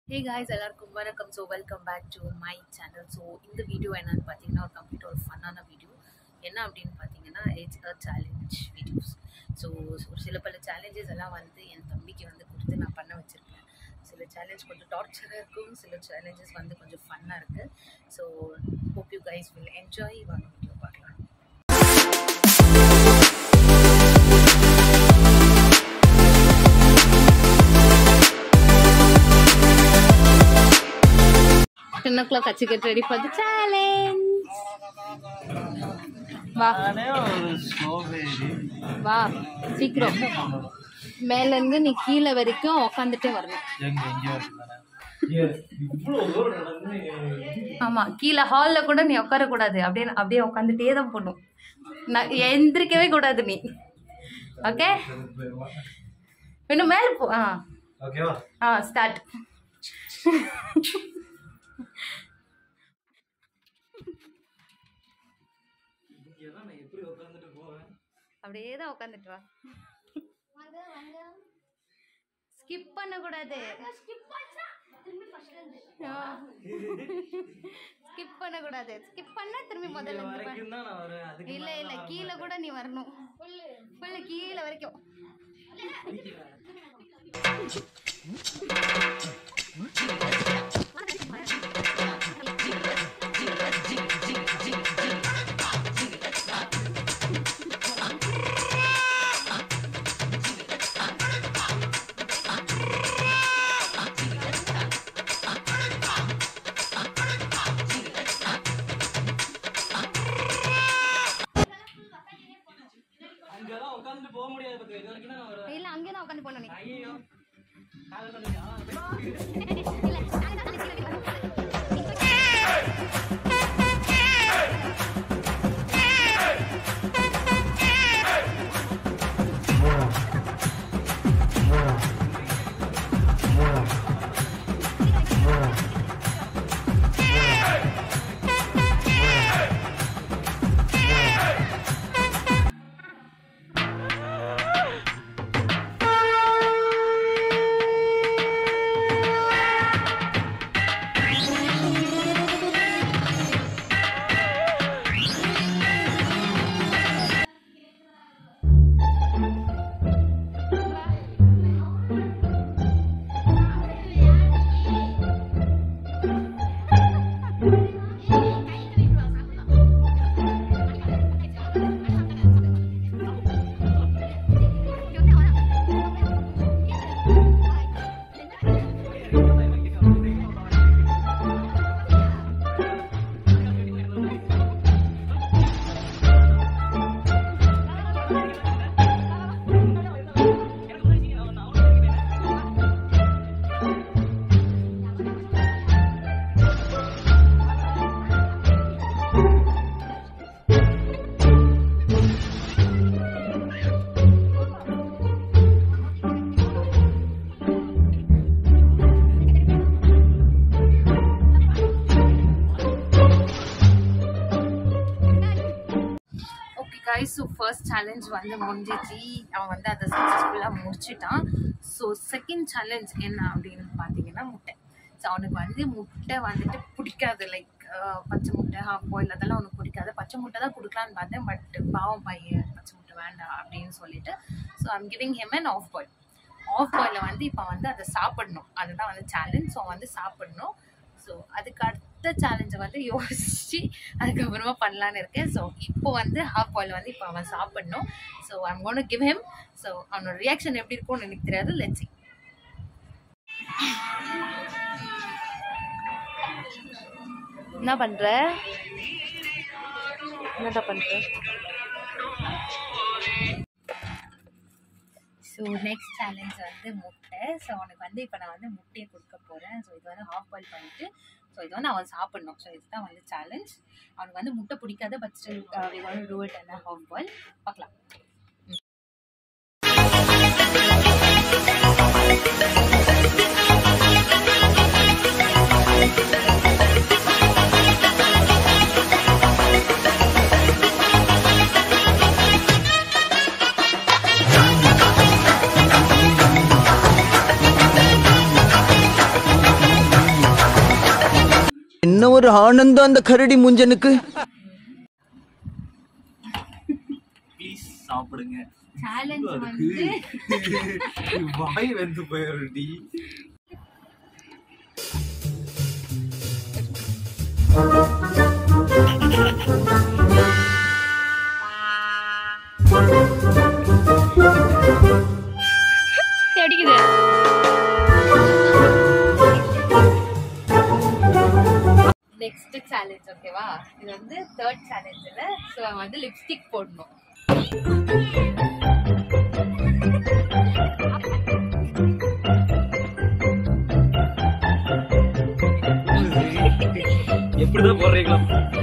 ஹே guys எல்லாருக்கும் வணக்கம் so welcome back to my channel so இந்த வீடியோ என்னன்னு பார்த்தீங்கன்னா ஒரு கம்ப்ளீட் ஒரு ஃபன்னான வீடியோ என்ன அப்படின்னு பார்த்தீங்கன்னா it's a challenge videos so ஒரு சில பல சேலஞ்சஸ் எல்லாம் வந்து என் தம்பிக்கு வந்து கொடுத்து நான் பண்ண வச்சுருக்கேன் சில சேலஞ்ச் கொஞ்சம் டார்ச்சராக இருக்கும் சில சேலஞ்சஸ் வந்து கொஞ்சம் ஃபன்னாக இருக்குது so hope you guys will enjoy வாங்க வீடியோ பார்க்கலாம் டென் ஓ கிளாக் அச்சு get ready for the challenge வா நானே ஒரு ஸ்ட்ராபெரி வா சீக்கிரம் மேலேருந்து நீ கீழே வரைக்கும் உக்காந்துட்டே வரணும் எங்க எங்கேயோ இருக்குதானே இவ்வளோ தூரம் நடந்து ஆமாம் கீழே ஹாலில் கூட நீ உட்காரக்கூடாது அப்படியே அப்படியே உட்காந்துட்டே தான் போகணும் நான் எந்திரிக்கவே கூடாது நீ ஓகே இன்னும் மேலே போ ஆ ஓகேவா ஆ ஸ்டார்ட் இங்கெல்லாம் நான் எப்படி உட்காந்துட்டு போவேன் அப்படியே தான் உட்காந்துட்டு வா ஸ்கிப் பண்ணக்கூடாது ஸ்கிப் பண்ணக்கூடாது ஸ்கிப் பண்ணா திரும்பி முதல்ல இருந்து பா- வரைக்கும் தான் நான் வருவேன் அதுக்கு இல்ல இல்ல கீழே கூட நீ வரணும் ஃபுல்லு கீழே வரைக்கும் அங்கெல்லாம் உட்காந்துட்டு போக முடியாது பக்கம் இது வரைக்கும் தான் நான் வருவேன் இல்ல அங்கேயே தான் உட்காந்து போகணும் நீ ஐயோ காலை தள்ளுங்க. ஆ, இல்ல அங்கே தான் கீழே வரணும். Okay guys so first challenge வந்து முடிஞ்சிச்சு அவன் வந்து அதை சக்ஸஸ்ஃபுல்லாக முடிச்சிட்டான் ஸோ செகண்ட் சேலஞ்ச் என்ன அப்படின்னு பார்த்தீங்கன்னா முட்டை ஸோ அவனுக்கு வந்து முட்டை வந்துட்டு பிடிக்காது லைக் பச்சை முட்டை ஹாஃப் பாயில் அதெல்லாம் அவனுக்கு பிடிக்காது பச்சை முட்டை தான் கொடுக்கலான்னு பார்த்தேன் பட் பாவம் பையன் பச்சை முட்டை வேண்டாம் அப்படின்னு சொல்லிட்டு so I'm giving him and half boil half boil வந்து இப்போ வந்து அதை சாப்பிடணும் அதுதான் வந்து சேலஞ்ச் ஸோ வந்து சாப்பிடணும் ஸோ அதுக்கு அடுத்த சேலஞ்சை வந்து யோசிச்சு அதுக்கப்புறமா பண்ணலான்னு இருக்கேன் ஸோ இப்போ வந்து ஹாஃப் பாயில் வந்து இப்போ அவன் சாப்பிடணும் so I'm gonna give him so அவனோட ரியாக்ஷன் எப்படி இருக்கும்னு எனக்கு தெரியாது லெட்ஸி என்ன பண்ற என்னடா பண்ற ஸோ நெக்ஸ்ட் சேலஞ்ச் வந்து முட்டை ஸோ அவனுக்கு வந்து இப்போ நான் வந்து முட்டையை கொடுக்க போகிறேன் ஸோ இது வந்து ஹாஃப் பாயில் பண்ணிட்டு ஸோ இது வந்து அவன் சாப்பிடணும் ஸோ இதுதான் வந்து சேலஞ்ச் அவனுக்கு வந்து முட்டை பிடிக்காது but still we want to it and half boil பார்க்கலாம் என்ன ஒரு ஆனந்தம் அந்த கரடி முஞ்சனுக்கு ப்ளீஸ் சாப்பிடுங்க சேலஞ்ச் அதுக்கு வந்து வாய் வந்து போயிருடி அடிக்குது நெக்ஸ்ட் சேலஞ்ச் ஓகேவா இது வந்து தேர்ட் சேலஞ்சில் ஸோ வந்து லிப்ஸ்டிக் போடணும் எப்படிதான் போடுறீங்களா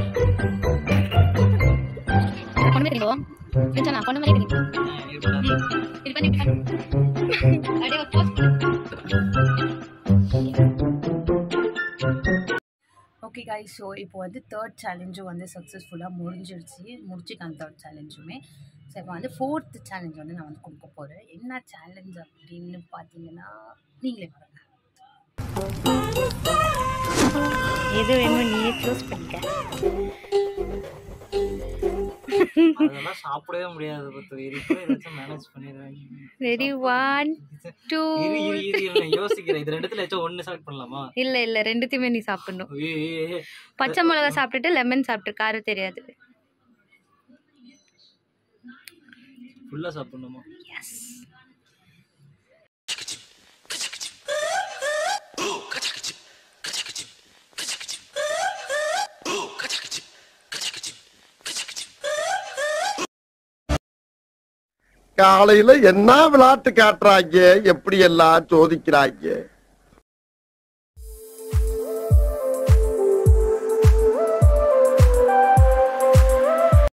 பொண்ணு தெரியும் நினைச்சா பொண்ணு மாதிரி தெரியும் இது பண்ணி இப்படி பண்ணு. அப்படியே ஒரு pose கொடு. ஓகே காய் ஸோ இப்போ வந்து தேர்ட் சேலஞ்சும் வந்து சக்ஸஸ்ஃபுல்லாக முடிஞ்சிருச்சு முடிச்சுட்டாங்க தேர்ட் சேலஞ்சுமே ஸோ இப்போ வந்து ஃபோர்த் சேலஞ்ச் வந்து நான் வந்து கொடுக்க போகிறேன் என்ன சேலஞ்ச் அப்படின்னு பார்த்தீங்கன்னா நீங்களே பாருங்க எது வேணுமோ நீயே சூஸ் பண்ணிக்க அதெல்லாம் சாப்பிடவே முடியாது பத்து இதுக்கு ஏதாச்சும் மேனேஜ் பண்ணிடுறாங்க ரெடி ஒன் டூ இரு இரு இரு இரு, நான் யோசிக்கிறேன் இது ரெண்டுத்துல ஏதாச்சும் ஒண்ணு செலக்ட் பண்ணலாமா இல்ல இல்ல ரெண்டுத்தையுமே நீ சாப்பிடணும் ஏய், ஏய், ஏய். பச்சை மிளகா சாப்பிட்டுட்டு லெமன் சாப்பிட்டு காரம் தெரியாது ஃபுல்லா சாப்பிடணுமா காலையில என்ன விளையாட்டு காட்டுறாங்க எப்படி எல்லாம் சோதிக்கிறாங்க